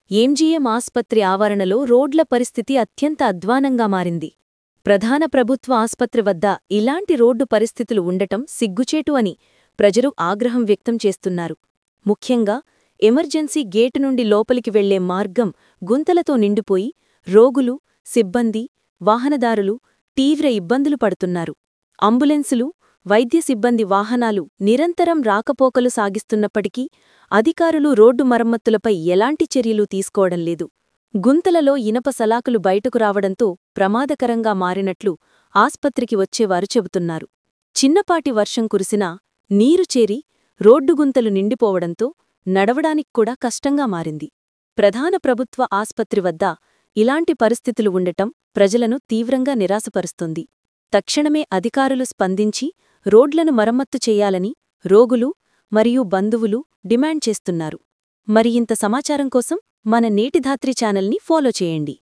MGM ఆస్పత్రి ఆవరణలో రోడ్ల పరిస్థితి అత్యంత అధ్వానంగా మారింది ప్రధాన ప్రభుత్వ ఆస్పత్రి వద్ద ఇలాంటి రోడ్డు పరిస్థితులు ఉండటం సిగ్గుచేటు అని ప్రజలు ఆగ్రహం వ్యక్తం చేస్తున్నారు ముఖ్యంగా ఎమర్జెన్సీ గేటు నుండి లోపలికి వెళ్లే మార్గం గుంతలతో నిండిపోయి రోగులు సిబ్బంది వాహనదారులు తీవ్ర ఇబ్బందులు పడుతున్నారు అంబులెన్సులు వైద్య సిబ్బంది వాహనాలు నిరంతరం రాకపోకలు సాగిస్తున్నప్పటికీ అధికారులు రోడ్డు మరమ్మతులపై ఎలాంటి చర్యలు తీసుకోవడం లేదు గుంతలలో ఇనప సలాకులు బయటకు రావడంతో ప్రమాదకరంగా మారినట్లు ఆస్పత్రికి వచ్చేవారు చెబుతున్నారు చిన్నపాటి వర్షం కురిసినా నీరు చేరి రోడ్డు గుంతలు నిండిపోవడంతో నడవడానిక్ కూడా కష్టంగా మారింది ప్రధాన ప్రభుత్వ ఆస్పత్రి వద్ద ఇలాంటి పరిస్థితులు ఉండటం ప్రజలను తీవ్రంగా నిరాశపరుస్తుంది తక్షణమే అధికారులు స్పందించి రోడ్లను మరమ్మత్తు చెయ్యాలని రోగులు మరియు బంధువులు డిమాండ్ చేస్తున్నారు మరి ఇంత సమాచారం కోసం మన నేటిధాత్రి ఛానల్ని ఫాలో చేయండి